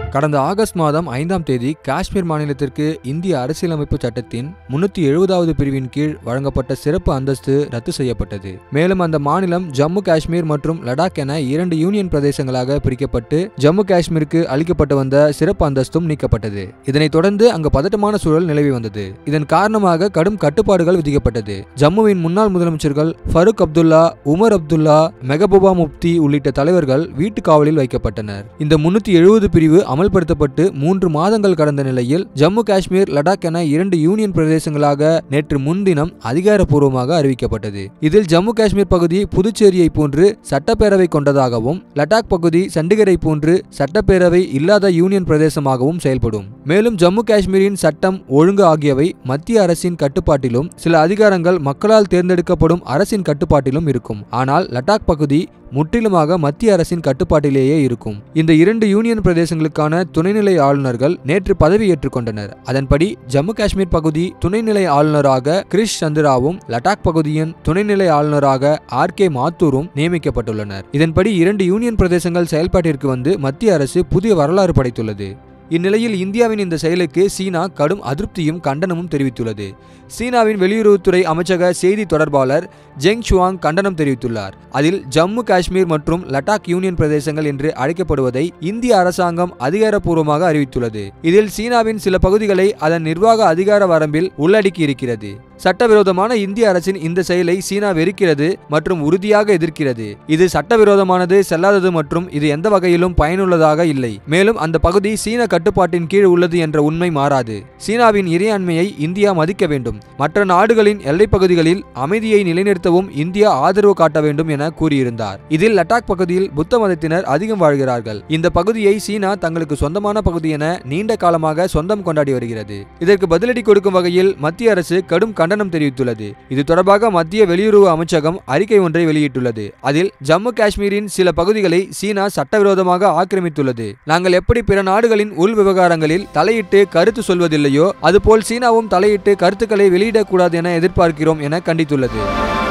கடந்த ஆகஸ்ட் மாதம் ஐந்தாம் தேதி காஷ்மீர் மாநிலத்திற்கு இந்திய அரசியலமைப்பு சட்டத்தின் முன்னூத்தி எழுபதாவது பிரிவின் கீழ் வழங்கப்பட்ட சிறப்பு அந்தஸ்து ரத்து செய்யப்பட்டது மேலும் அந்த மாநிலம் ஜம்மு காஷ்மீர் மற்றும் லடாக் என இரண்டு யூனியன் பிரதேசங்களாக பிரிக்கப்பட்டு ஜம்மு காஷ்மீருக்கு அளிக்கப்பட்டு வந்த சிறப்பு அந்தஸ்தும் நீக்கப்பட்டது இதனைத் தொடர்ந்து அங்கு பதட்டமான சூழல் நிலவி வந்தது இதன் காரணமாக கடும் கட்டுப்பாடுகள் விதிக்கப்பட்டது ஜம்முவின் முன்னாள் முதலமைச்சர்கள் ஃபருக் அப்துல்லா உமர் அப்துல்லா மெகபூபா முப்தி உள்ளிட்ட தலைவர்கள் வீட்டு காவலில் வைக்கப்பட்டனர் இந்த முன்னூத்தி எழுபது பிரிவு அமல்படுத்தப்பட்டு மூன்று மாதங்கள் கடந்த நிலையில் ஜம்மு காஷ்மீர் லடாக் என இரண்டு யூனியன் பிரதேசங்களாக நேற்று முன்தினம் அதிகாரப்பூர்வமாக அறிவிக்கப்பட்டது இதில் ஜம்மு காஷ்மீர் பகுதி புதுச்சேரியை போன்று சட்டப்பேரவை கொண்டதாகவும் லடாக் பகுதி சண்டிகரை போன்று சட்டப்பேரவை இல்லாத யூனியன் பிரதேசமாகவும் செயல்படும் மேலும் ஜம்மு காஷ்மீரின் சட்டம் ஒழுங்கு ஆகியவை மத்திய அரசின் கட்டுப்பாட்டிலும் சில அதிகாரங்கள் மக்களால் தேர்ந்தெடுக்கப்படும் அரசின் கட்டுப்பாட்டிலும் இருக்கும் ஆனால் லடாக் பகுதி முற்றிலுமாக மத்திய அரசின் கட்டுப்பாட்டிலேயே இருக்கும் இந்த இரண்டு யூனியன் பிரதேசங்களுக்கான துணைநிலை ஆளுநர்கள் நேற்று பதவியேற்றுக் கொண்டனர் அதன்படி ஜம்மு காஷ்மீர் பகுதி துணைநிலை ஆளுநராக கிரிஷ் சந்திராவும் லடாக் பகுதியின் துணைநிலை ஆளுநராக ஆர் கே மாத்தூரும் நியமிக்கப்பட்டுள்ளனர் இதன்படி இரண்டு யூனியன் பிரதேசங்கள் செயல்பாட்டிற்கு வந்து மத்திய அரசு புதிய வரலாறு படைத்துள்ளது இந்நிலையில் இந்தியாவின் இந்த செயலுக்கு சீனா கடும் அதிருப்தியும் கண்டனமும் தெரிவித்துள்ளது சீனாவின் வெளியுறவுத்துறை அமைச்சக செய்தி தொடர்பாளர் ஜெங் ஷுவாங் கண்டனம் தெரிவித்துள்ளார் அதில் ஜம்மு காஷ்மீர் மற்றும் லடாக் யூனியன் பிரதேசங்கள் என்று அழைக்கப்படுவதை இந்திய அரசாங்கம் அதிகாரப்பூர்வமாக அறிவித்துள்ளது இதில் சீனாவின் சில பகுதிகளை அதன் நிர்வாக அதிகார வரம்பில் உள்ளடக்கி இருக்கிறது சட்டவிரோதமான இந்திய அரசின் இந்த செயலை சீனா வெறுக்கிறது மற்றும் உறுதியாக எதிர்க்கிறது இது சட்டவிரோதமானது செல்லாதது மற்றும் இது எந்த வகையிலும் பயனுள்ளதாக இல்லை மேலும் அந்த பகுதி சீன கட்டுப்பாட்டின் கீழ் உள்ளது என்ற உண்மை மாறாது சீனாவின் இறையாண்மையை இந்தியா மதிக்க வேண்டும் மற்ற நாடுகளின் எல்லைப் பகுதிகளில் அமைதியை நிலைநிறுத்தவும் இந்தியா ஆதரவு காட்ட வேண்டும் என கூறியிருந்தார் இதில் லடாக் பகுதியில் புத்த மதத்தினர் அதிகம் வாழ்கிறார்கள் இந்த பகுதியை சீனா தங்களுக்கு சொந்தமான பகுதி என நீண்ட காலமாக சொந்தம் கொண்டாடி வருகிறது இதற்கு பதிலடி கொடுக்கும் வகையில் மத்திய அரசு கடும் கண்டனம் தெரிவித்துள்ளது இது தொடர்பாக மத்திய வெளியுறவு அமைச்சகம் அறிக்கை ஒன்றை வெளியிட்டுள்ளது அதில் ஜம்மு காஷ்மீரின் சில பகுதிகளை சீனா சட்டவிரோதமாக ஆக்கிரமித்துள்ளது நாங்கள் எப்படி பிற நாடுகளின் உள் விவகாரங்களில் தலையிட்டு கருத்து சொல்வதில்லையோ அதுபோல் சீனாவும் தலையிட்டு கருத்துக்களை வெளியிடக்கூடாது என எதிர்பார்க்கிறோம் என கண்டித்துள்ளது